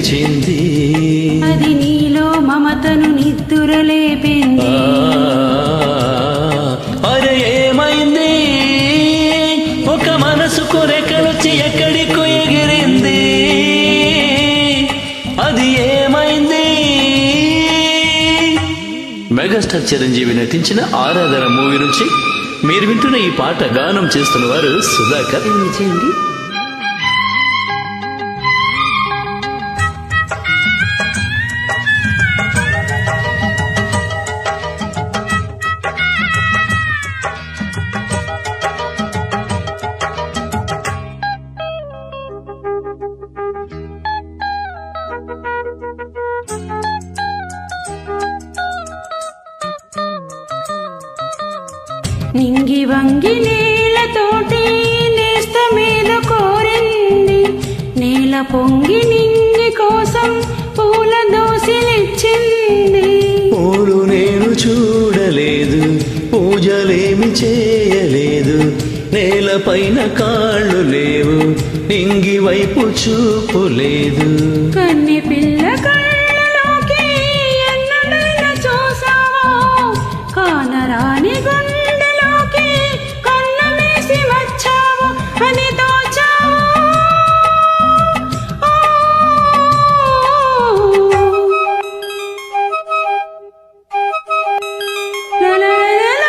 నిలిచింది అది నీలో మమతను నిద్దురలేపింది అరే ఏమైంది ఒక మనసు కొరెకలొచ్చి ఎక్కడికో ఎగిరింది అది ఏమైంది మెగాస్టార్ చిరంజీవి నటించిన ఆరాధన మూవీ నుంచి మీరు వింటున్న ఈ పాట గానం చేస్తున్న వారు సుధాకర్ నిజండి నింగి వంగి నేలతోటి నేస్త మీద కోరింది నేల పొంగి నింగి కోసం పూల దోసిలిచ్చింది పూలు నేను చూడలేదు పూజలేమి చేయలేదు నేలపైన కాళ్ళు లేవు నింగి వైపు చూపు లేదు కన్ని పిల్ల కళ్ళలోకి ఎన్నడైనా చూసావో కానరాని గుండెలోకి కన్న వేసి వచ్చావు అని దోచావు లా లా లా లా.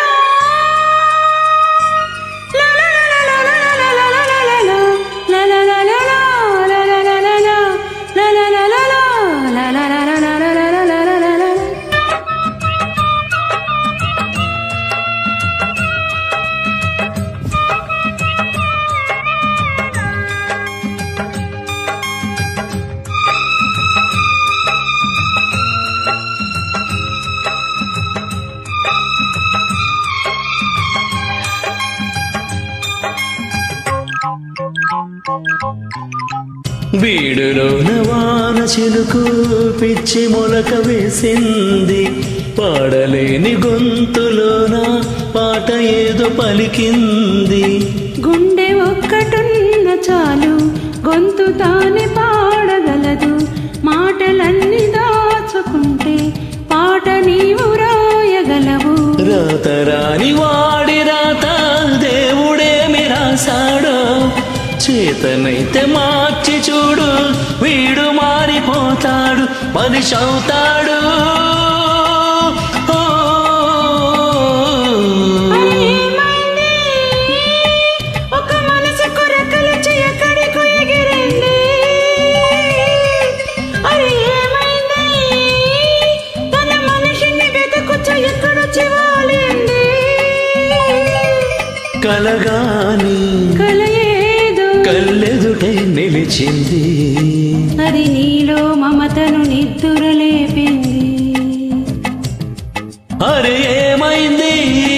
బీడులోన వాన చిలుకు పిచ్చి మొలక వేసింది పాడలేని గొంతులోన పాట ఏదో పలికింది గుండె ఒక్కటున్న చాలు గొంతు తానే పాడగలదు మాటలన్నీ దాచుకుంటే పాట నీవు రాయగలవు రాత రాని వాడి రాత దేవుడేమి రాశాడో చేతనైతే మార్చి చూడు వీడు మారిపోతాడు మనిషి అవుతాడు ఓ. అరే ఏమైంది? ఒక మనసుకు రెక్కలొచ్చి ఎక్కడికో ఎగిరింది. అరే ఏమైంది? తన మనిషిని వెతుకుచు ఎక్కడొచ్చి వాలింది. కలగాని కల ఏదో కళ్ళెదుటే నిలిచింది అది నీలో మమతను నిద్దురలేపింది అరే ఏమైంది